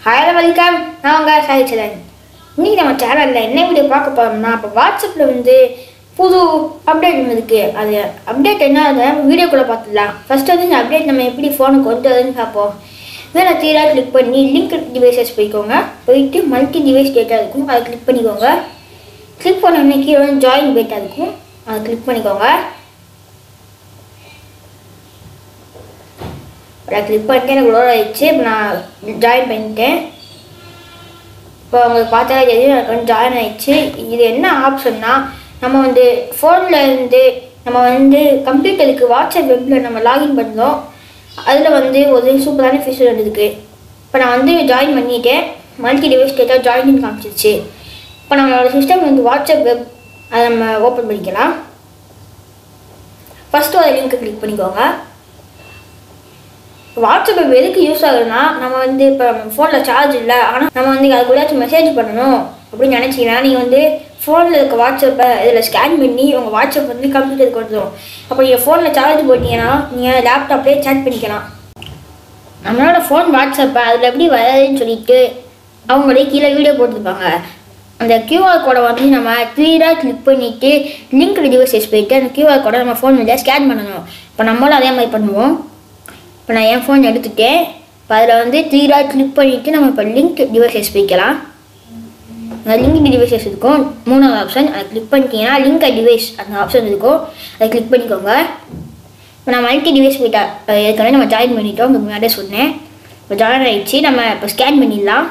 hi welcome நான் உங்கள் சாயிச்சலன் இன்னைக்கு நம்ம சேனலில் என்ன வீடியோ பார்க்க போகிறோம்னா இப்போ வாட்ஸ்அப்பில் வந்து புது அப்டேட் வந்திருக்கு அது அப்டேட் என்ன அதை வீடியோக்குள்ளே பார்த்துடலாம் ஃபர்ஸ்ட் வந்து இந்த அப்டேட் நம்ம எப்படி ஃபோனுக்கு கொண்டு வரதுன்னு பார்ப்போம் மேலே தீராக கிளிக் பண்ணி லிங்க் டிவைசஸ் போய்க்கோங்க போயிட்டு மல்டி டிவைஸ் டேட்டா இருக்கும் அதை கிளிக் பண்ணிக்கோங்க கிளிக் பண்ண உடனே கீழே வந்து ஜாயின் டேட்டா இருக்கும் அதை கிளிக் பண்ணிக்கோங்க அதை கிளிக் பண்ணிட்டு எனக்கு லோட் ஆயிடுச்சு இப்போ நான் ஜாயின் பண்ணிட்டேன் இப்போ உங்களுக்கு பார்த்தாலே தெரியும் எனக்கு வந்து ஜாயின் ஆயிடுச்சு இது என்ன ஆப்ஷன்னா நம்ம வந்து ஃபோனில் இருந்து நம்ம வந்து கம்ப்யூட்டருக்கு வாட்ஸ்அப் வெப்பில் நம்ம லாகின் பண்ணோம் அதில் வந்து ஒரு சூப்பரான ஃபீச்சர் வந்திருக்கு இப்போ நான் வந்து ஜாயின் பண்ணிட்டேன் மல்டி டிவைஸ் டேட்டா ஜாயின் காமிச்சிருச்சு இப்போ நம்மளோட சிஸ்டம் வந்து வாட்ஸ்அப் வெப் அதை நம்ம ஓப்பன் பண்ணிக்கலாம் ஃபஸ்ட்டு ஒரு லிங்க்கை கிளிக் பண்ணிக்கோங்க வாட்ஸ்அப் இப்போ எதுக்கு யூஸ் ஆகுதுன்னா நம்ம வந்து இப்போ நம்ம ஃபோனில் சார்ஜ் இல்லை ஆனால் நம்ம வந்து அதுக்குள்ளேயாச்சும் மெசேஜ் பண்ணணும் அப்படின்னு நினச்சிங்கன்னா நீங்கள் வந்து ஃபோனில் இருக்க வாட்ஸ்அப்பை இதில் ஸ்கேன் பண்ணி உங்கள் வாட்ஸ்அப் வந்து கம்ப்யூட்டருக்கு வந்துடும் அப்போ நீங்கள் ஃபோனில் சார்ஜ் போட்டிங்கன்னா நீங்கள் லேப்டாப்லேயே சேட் பண்ணிக்கலாம் நம்மளோட ஃபோன் வாட்ஸ்அப்பை அதில் எப்படி வராதுன்னு சொல்லிட்டு அவங்களே கீழே வீடியோ போட்டிருப்பாங்க அந்த கியூஆர் கோடை வந்து நம்ம க்ளீனாக கிளிக் பண்ணிவிட்டு லிங்க் டிவைசஸ் போயிட்டு அந்த கியூஆர் கோடை நம்ம ஃபோன் வழியாக ஸ்கேன் பண்ணணும் இப்போ நம்மளும் அதே மாதிரி பண்ணுவோம் இப்போ நான் என் ஃபோன் எடுத்துட்டேன் இப்போ அதில் வந்து த்ரீடாக கிளிக் பண்ணிவிட்டு நம்ம இப்போ லிங்க் டிவைசஸ் போய்க்கலாம் அந்த லிங்க் டிவைசஸ் இருக்கும் மூணாவது ஆப்ஷன் அதை கிளிக் பண்ணிட்டீங்கன்னா லிங்க் டிவைஸ் அந்த ஆப்ஷன் இருக்கும் அதை கிளிக் பண்ணிக்கோங்க இப்போ நான் மல்டி டிவைஸ் போயிட்டா அஹ் ஏற்கனவே நம்ம ஜாயின் பண்ணிட்டோம் உங்களுக்கு முன்னாடியே சொன்னேன் இப்போ ஜாயின் ஆகிடுச்சு நம்ம இப்போ ஸ்கேன் பண்ணிடலாம்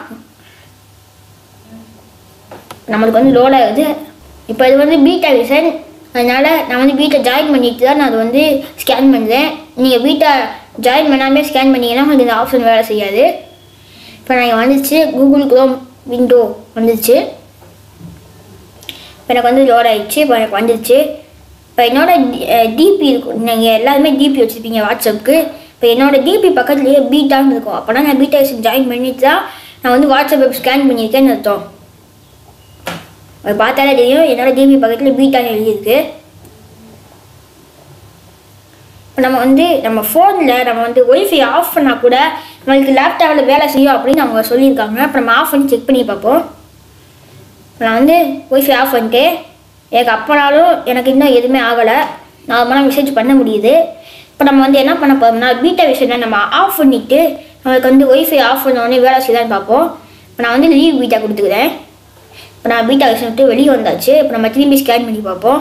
நம்மளுக்கு வந்து லோட் ஆகுது இப்போ இது வந்து பீட்டா விசன் அதனால் நான் வந்து பீட்டை ஜாயின் பண்ணிட்டு தான் நான் அதை வந்து ஸ்கேன் பண்ணுறேன் நீங்கள் பீட்டா ஜாயின் பண்ணாமே ஸ்கேன் பண்ணீங்கன்னா உங்களுக்கு இந்த ஆப்ஷன் வேலை செய்யாது இப்போ நான் வந்துச்சு கூகுள் குரோம் விண்டோ வந்துச்சு இப்போ எனக்கு வந்து லோட் ஆயிடுச்சு இப்போ எனக்கு வந்துருச்சு இப்போ என்னோட டிபி இருக்கும் நீங்கள் எல்லாருமே டிபி வச்சுருப்பீங்க வாட்ஸ்அப்புக்கு இப்போ என்னோட டிபி பக்கத்துலேயே பீட்டான்னு இருக்கும் அப்போனா நான் பீட்டா ஜாயின் பண்ணிட்டு தான் நான் வந்து வாட்ஸ்அப் ஸ்கேன் பண்ணியிருக்கேன்னு அர்த்தம் அது பார்த்தாலே தெரியும் என்னோட டிபி பக்கத்தில் பீட்டான்னு எழுதியிருக்கு இப்போ நம்ம வந்து நம்ம ஃபோனில் நம்ம வந்து ஒய்ஃபை ஆஃப் பண்ணால் கூட நம்மளுக்கு லேப்டாப்பில் வேலை செய்யும் அப்படின்னு அவங்க சொல்லியிருக்காங்க இப்போ நம்ம ஆஃப் பண்ணி செக் பண்ணி பார்ப்போம் இப்போ நான் வந்து ஒய்ஃபை ஆஃப் பண்ணிட்டு எனக்கு அப்போனாலும் எனக்கு இன்னும் எதுவுமே ஆகலை நார்மலாக மெசேஜ் பண்ண முடியுது இப்போ நம்ம வந்து என்ன பண்ண போகிறோம்னா பீட்டா விஷயத்தை நம்ம ஆஃப் பண்ணிவிட்டு நம்மளுக்கு வந்து ஒய்ஃபை ஆஃப் பண்ணோடனே வேலை செய்யலான்னு பார்ப்போம் இப்போ நான் வந்து லீவ் பீட்டா கொடுத்துக்கிறேன் இப்போ நான் பீட்டா விஷயம் விட்டு வெளியே வந்தாச்சு இப்போ நம்ம திரும்பி ஸ்கேன் பண்ணி பார்ப்போம்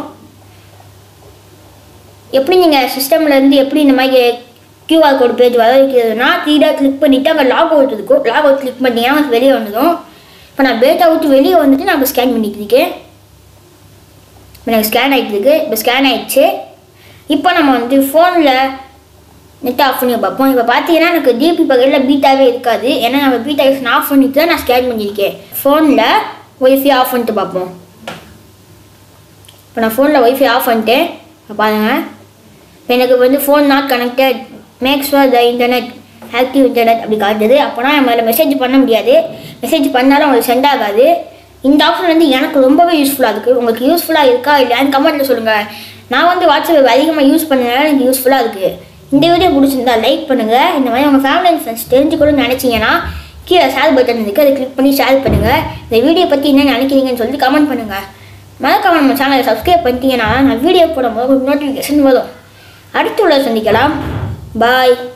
எப்படி நீங்கள் சிஸ்டம்லேருந்து எப்படி இந்த மாதிரி கியூஆர் கோட் பேஜ் வர வைக்கிறதுனா தீடாக கிளிக் பண்ணிவிட்டு அங்கே லாக் அவுட் இருக்கும் லாக் அவுட் கிளிக் பண்ணிங்கன்னா அது வெளியே வந்துடும் இப்போ நான் பேட்டா விட்டு வெளியே வந்துட்டு நான் இப்போ ஸ்கேன் பண்ணிட்டு இருக்கேன் இப்போ எனக்கு ஸ்கேன் ஆகிட்டு இருக்கு இப்போ ஸ்கேன் ஆயிடுச்சு இப்போ நம்ம வந்து ஃபோனில் நெட் ஆஃப் பண்ணி பார்ப்போம் இப்போ பார்த்தீங்கன்னா எனக்கு டிபி பக்கத்தில் பீட்டாவே இருக்காது ஏன்னா நம்ம பீட்டா ஆஃப் பண்ணிட்டு தான் நான் ஸ்கேன் பண்ணியிருக்கேன் ஃபோனில் ஒய்ஃபை ஆஃப் பண்ணிட்டு பார்ப்போம் இப்போ நான் ஃபோனில் ஒய்ஃபை ஆஃப் பண்ணிட்டேன் இப்போ பாருங்கள் இப்போ எனக்கு வந்து phone not connected makes for the internet active internet அப்படி காட்டுது அப்போனா நம்ம அதில் மெசேஜ் பண்ண முடியாது மெசேஜ் பண்ணாலும் உங்களுக்கு சென்ட் ஆகாது இந்த ஆப்ஷன் வந்து எனக்கு ரொம்பவே யூஸ்ஃபுல்லாக இருக்குது உங்களுக்கு யூஸ்ஃபுல்லாக இருக்கா இல்லையான்னு கமெண்ட்டில் சொல்லுங்கள் நான் வந்து வாட்ஸ்அப் அதிகமாக யூஸ் பண்ணனால எனக்கு யூஸ்ஃபுல்லாக இருக்குது இந்த வீடியோ பிடிச்சிருந்தா லைக் பண்ணுங்கள் இந்த மாதிரி உங்கள் ஃபேமிலி அண்ட் ஃப்ரெண்ட்ஸ் தெரிஞ்சுக்கணும்னு நினச்சிங்கன்னா கீழே ஷேர் பட்டன் இருக்குது அதை கிளிக் பண்ணி ஷேர் பண்ணுங்கள் இந்த வீடியோ பற்றி என்ன நினைக்கிறீங்கன்னு சொல்லிட்டு கமெண்ட் பண்ணுங்கள் மறக்காம நம்ம சேனலை சப்ஸ்கிரைப் பண்ணிட்டீங்கன்னா நான் வீடியோ போடும்போது உங்களுக்கு நோட்டிஃபிகேஷன் வரும் அடுத்து உள்ள சந்திக்கலாம் பாய்